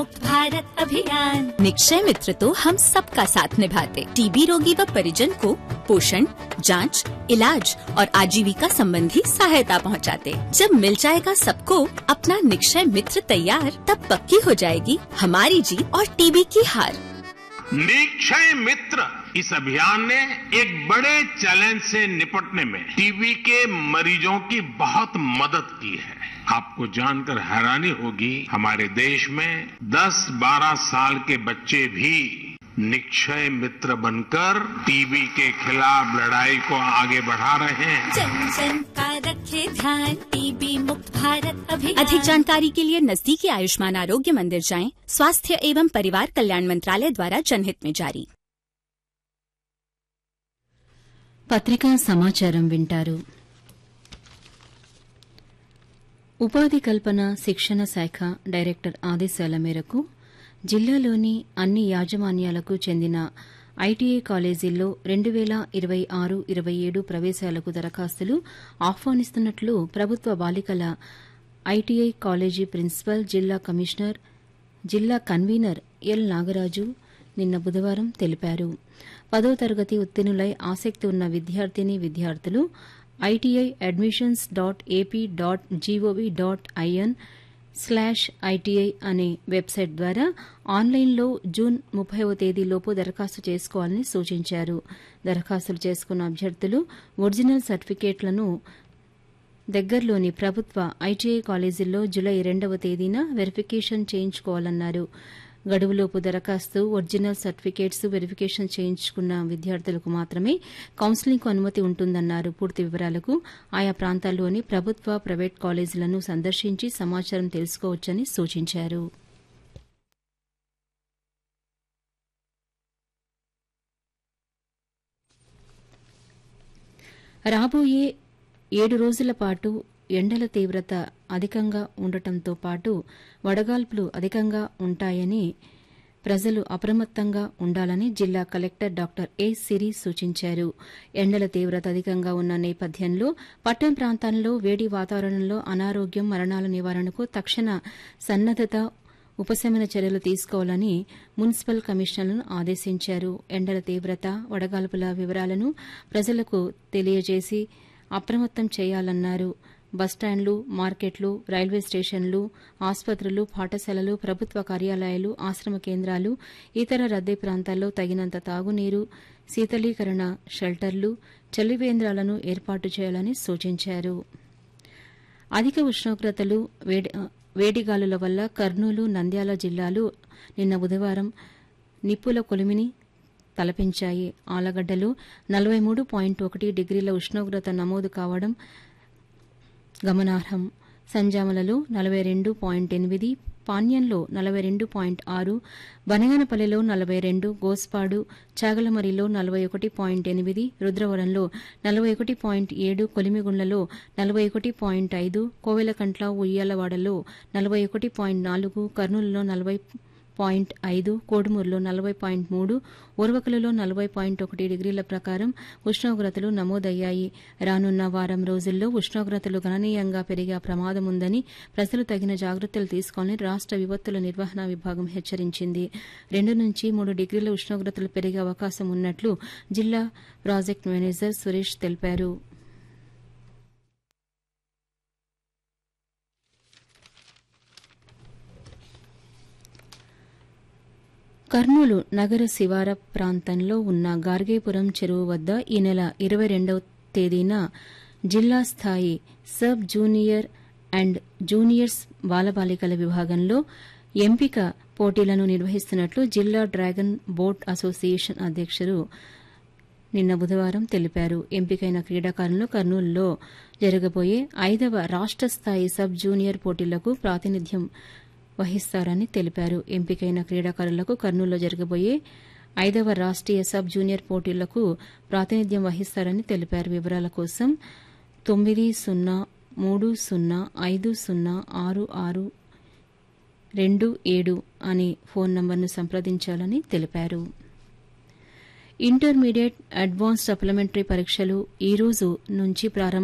भारत अभियान निक्षय मित्र तो हम सबका साथ निभाते टीबी रोगी व परिजन को पोषण जांच, इलाज और आजीविका संबंधी सहायता पहुंचाते। जब मिल जाएगा सबको अपना निक्षय मित्र तैयार तब पक्की हो जाएगी हमारी जीत और टीबी की हार निक्षय मित्र इस अभियान ने एक बड़े चैलेंज से निपटने में टीबी के मरीजों की बहुत मदद की है आपको जानकर हैरानी होगी हमारे देश में 10-12 साल के बच्चे भी निक्षय मित्र बनकर टीबी के खिलाफ लड़ाई को आगे बढ़ा रहे हैं जन जन का रखे ध्यान टीबी मुक्त भारत अभियान अधिक जानकारी के लिए नजदीकी आयुष्मान आरोग्य मंदिर जाएं स्वास्थ्य एवं परिवार कल्याण मंत्रालय द्वारा जनहित में जारी పత్రికా సమాచారం వింటారు ఉపాధి కల్పన శిక్షణ శాఖ డైరెక్టర్ ఆదేశాల మేరకు జిల్లాలోని అన్ని యాజమాన్యాలకు చెందిన ఐటీఐ కాలేజీల్లో రెండు వేల ఇరవై ఆరు ఇరవై ఏడు ప్రవేశాలకు దరఖాస్తులు ఆహ్వానిస్తున్నట్లు ప్రభుత్వ బాలికల ఐటీఐ కాలేజీ ప్రిన్సిపల్ జిల్లా కమిషనర్ జిల్లా కన్వీనర్ ఎల్ నాగరాజు నిన్న బుధవారం తెలిపారు పదో తరగతి ఉత్తీర్ణులై ఆసక్తి ఉన్న విద్యార్థిని విద్యార్థులు ITI admissions dot AP dot GOV dot IN slash ITI అనే వెబ్సైట్ ద్వారా ఆన్లైన్లో జూన్ ముప్పైవ తేదీలోపు దరఖాస్తు చేసుకోవాలని సూచించారు దరఖాస్తులు చేసుకున్న అభ్యర్థులు ఒరిజినల్ సర్టిఫికేట్లను దగ్గరలోని ప్రభుత్వ ఐటీఐ కాలేజీల్లో జులై రెండవ తేదీన వెరిఫికేషన్ చేయించుకోవాలన్నారు గడువులోపు దరఖాస్తు ఒరిజినల్ సర్టిఫికేట్స్ వెరిఫికేషన్ చేయించుకున్న విద్యార్థులకు మాత్రమే కౌన్సిలింగ్కు అనుమతి ఉంటుందన్నారు పూర్తి వివరాలకు ఆయా ప్రాంతాల్లోని ప్రభుత్వ ప్రైవేట్ కాలేజీలను సందర్శించి సమాచారం తెలుసుకోవచ్చని సూచించారు రాబోయే ఏడు రోజుల పాటు ఎండల తీవ్రత అధికంగా ఉండటంతో పాటు వడగాల్పులు అధికంగా ఉంటాయని ప్రజలు అప్రమత్తంగా ఉండాలని జిల్లా కలెక్టర్ డాక్టర్ ఏ సిరి సూచించారు ఎండల తీవ్రత అధికంగా ఉన్న నేపథ్యంలో పట్టణ ప్రాంతాల్లో వేడి వాతావరణంలో అనారోగ్యం మరణాల నివారణకు తక్షణ సన్నద్దత ఉపశమన చర్యలు తీసుకోవాలని మున్సిపల్ కమిషనర్లను ఆదేశించారు ఎండల తీవ్రత వడగాల్పుల వివరాలను ప్రజలకు తెలియజేసి అప్రమత్తం చేయాలన్నారు బస్టాండ్లు మార్కెట్లు రైల్వే స్టేషన్లు ఆసుపత్రులు పాఠశాలలు ప్రభుత్వ కార్యాలయాలు ఆశ్రమ కేంద్రాలు ఇతర రద్దీ ప్రాంతాల్లో తగినంత తాగునీరు శీతలీకరణ షెల్టర్లు చలివేంద్రాలను ఏర్పాటు చేయాలని సూచించారు అధిక ఉష్ణోగ్రతలు వేడి వేడిగాలుల వల్ల కర్నూలు నంద్యాల జిల్లాలు నిన్న బుధవారం నిప్పుల కొలిమిని తలపించాయి ఆలగడ్డలో నలభై మూడు పాయింట్ ఒకటి డిగ్రీల ఉష్ణోగ్రత నమోదు కావడం గమనార్హం సంజామలలో నలభై రెండు పాయింట్ ఎనిమిది పాణ్యంలో నలభై రెండు పాయింట్ ఆరు బనగనపల్లిలో నలభై రెండు గోస్పాడు చాగలమరిలో నలభై ఒకటి పాయింట్ ఎనిమిది రుద్రవరంలో నలభై ఒకటి పాయింట్ ఏడు కొలిమిగుండ్లలో నలభై ఒకటి పాయింట్ ఐదు కోవెలకంట్ల ఉయ్యాలవాడలో నలభై ఒకటి పాయింట్ నాలుగు కర్నూలులో నలభై పాయింట్ ఐదు కోడుమూరులో నలభై పాయింట్ మూడు ఉర్వకలలో నలభై పాయింట్ ఒకటి డిగ్రీల ప్రకారం ఉష్ణోగ్రతలు నమోదయ్యాయి రానున్న వారం రోజుల్లో ఉష్ణోగ్రతలు గణనీయంగా పెరిగే ప్రమాదం ఉందని ప్రజలు తగిన జాగ్రత్తలు తీసుకోవాలని రాష్ట విపత్తుల నిర్వహణ విభాగం హెచ్చరించింది రెండు నుంచి మూడు డిగ్రీల ఉష్ణోగ్రతలు పెరిగే అవకాశం ఉన్నట్లు జిల్లా ప్రాజెక్టు మేనేజర్ సురేష్ తెలిపారు కర్నూలు నగర శివార ప్రాంతంలో ఉన్న గార్గేపురం చెరువు వద్ద ఈ నెల ఇరవై రెండవ తేదీన జిల్లా స్థాయి సబ్ జూనియర్ అండ్ జూనియర్స్ బాలబాలికల విభాగంలో ఎంపిక పోటీలను నిర్వహిస్తున్నట్లు జిల్లా డ్రాగన్ బోట్ అసోసియేషన్ అధ్యక్షుడు నిన్న బుధవారం తెలిపారు ఎంపికైన క్రీడాకారులను కర్నూలులో జరగబోయే ఐదవ రాష్ట స్థాయి సబ్ జూనియర్ పోటీలకు ప్రాతినిధ్యం వహిస్తారని తెలిపారు ఎంపికైన క్రీడాకారులకు కర్నూలులో జరగబోయే ఐదవ రాష్ట్రీయ సబ్ జూనియర్ పోటీలకు ప్రాతినిధ్యం వహిస్తారని తెలిపారు వివరాల కోసం తొమ్మిది సున్నా మూడు సున్నా ఐదు సున్నా ఆరు ఆరు రెండు ఏడు అనే ఫోన్ నంబర్ను సంప్రదించాలని తెలిపారు ఇంటర్మీడియట్ అడ్వాన్స్ సప్లిమెంటరీ పరీక్షలు ఈ రోజు నుంచి ప్రారంభం